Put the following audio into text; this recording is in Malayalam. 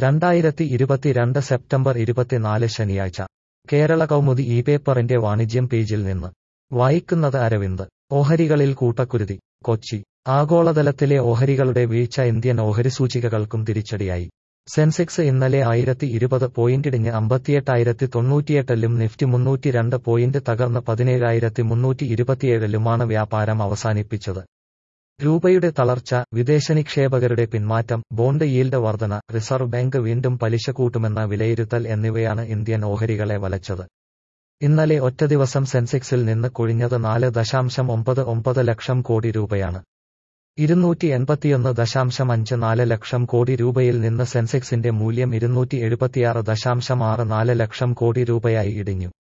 രണ്ടായിരത്തി ഇരുപത്തിരണ്ട് സെപ്റ്റംബർ ഇരുപത്തിനാല് ശനിയാഴ്ച കേരള കൗമുദി ഈ പേപ്പറിന്റെ വാണിജ്യം പേജിൽ നിന്ന് വായിക്കുന്നത് അരവിന്ദ് ഓഹരികളിൽ കൂട്ടക്കുരുതി കൊച്ചി ആഗോളതലത്തിലെ ഓഹരികളുടെ വീഴ്ച ഇന്ത്യൻ ഓഹരി സൂചികകൾക്കും തിരിച്ചടിയായി സെൻസെക്സ് ഇന്നലെ ആയിരത്തി ഇരുപത് പോയിന്റിടിഞ്ഞ് അമ്പത്തിയെട്ടായിരത്തി തൊണ്ണൂറ്റിയെട്ടിലും നിഫ്റ്റി മുന്നൂറ്റി രണ്ട് പോയിന്റ് തകർന്ന് പതിനേഴായിരത്തി മുന്നൂറ്റി ഇരുപത്തിയേഴിലുമാണ് വ്യാപാരം അവസാനിപ്പിച്ചത് രൂപയുടെ തളർച്ച വിദേശ നിക്ഷേപകരുടെ പിന്മാറ്റം ബോണ്ട് ഈൽഡ് വർധന റിസർവ് ബാങ്ക് വീണ്ടും പലിശ കൂട്ടുമെന്ന വിലയിരുത്തൽ എന്നിവയാണ് ഇന്ത്യൻ ഓഹരികളെ വലച്ചത് ഇന്നലെ ഒറ്റ ദിവസം സെൻസെക്സിൽ നിന്ന് കൊഴിഞ്ഞത് നാല് ദശാംശം ഒമ്പത് ഒമ്പത് ലക്ഷം കോടി രൂപയാണ് ഇരുന്നൂറ്റി എൺപത്തിയൊന്ന് ദശാംശം അഞ്ച് നാല് ലക്ഷം കോടി രൂപയിൽ നിന്ന് സെൻസെക്സിന്റെ മൂല്യം ഇരുന്നൂറ്റി എഴുപത്തിയാറ് ദശാംശം ആറ് നാല് ലക്ഷം കോടി രൂപയായി ഇടിഞ്ഞു